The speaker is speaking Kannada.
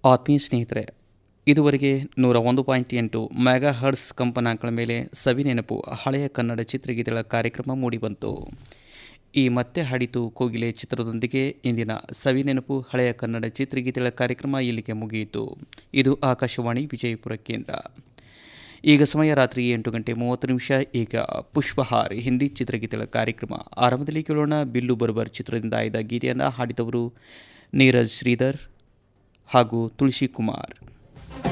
ಆತ್ಮೀಯ ಸ್ನೇಹಿತರೆ ಇದುವರೆಗೆ ನೂರ ಒಂದು ಪಾಯಿಂಟ್ ಎಂಟು ಮೆಗಾ ಹರ್ಡ್ಸ್ ಕಂಪನಾಂಕಗಳ ಮೇಲೆ ಸವಿನೆನಪು ಹಳೆಯ ಕನ್ನಡ ಚಿತ್ರಗೀತೆಗಳ ಕಾರ್ಯಕ್ರಮ ಮೂಡಿಬಂತು ಈ ಮತ್ತೆ ಹಾಡಿತು ಕೋಗಿಲೆ ಚಿತ್ರದೊಂದಿಗೆ ಇಂದಿನ ಸವಿನೆನಪು ಹಳೆಯ ಕನ್ನಡ ಚಿತ್ರಗೀತೆಗಳ ಕಾರ್ಯಕ್ರಮ ಇಲ್ಲಿಗೆ ಮುಗಿಯಿತು ಇದು ಆಕಾಶವಾಣಿ ವಿಜಯಪುರ ಕೇಂದ್ರ ಈಗ ಸಮಯ ರಾತ್ರಿ ಎಂಟು ಗಂಟೆ ಮೂವತ್ತು ನಿಮಿಷ ಈಗ ಪುಷ್ಪಹಾರ್ ಹಿಂದಿ ಚಿತ್ರಗೀತೆಗಳ ಕಾರ್ಯಕ್ರಮ ಆರಂಭದಲ್ಲಿ ಕೇಳೋಣ ಬಿಲ್ಲು ಬರ್ಬರ್ ಚಿತ್ರದಿಂದ ಆಯ್ದ ಗೀತೆಯನ್ನು ಹಾಡಿದವರು ನೀರಜ್ ಶ್ರೀಧರ್ ಹಾಗೂ ತುಳಸಿ ಕುಮಾರ್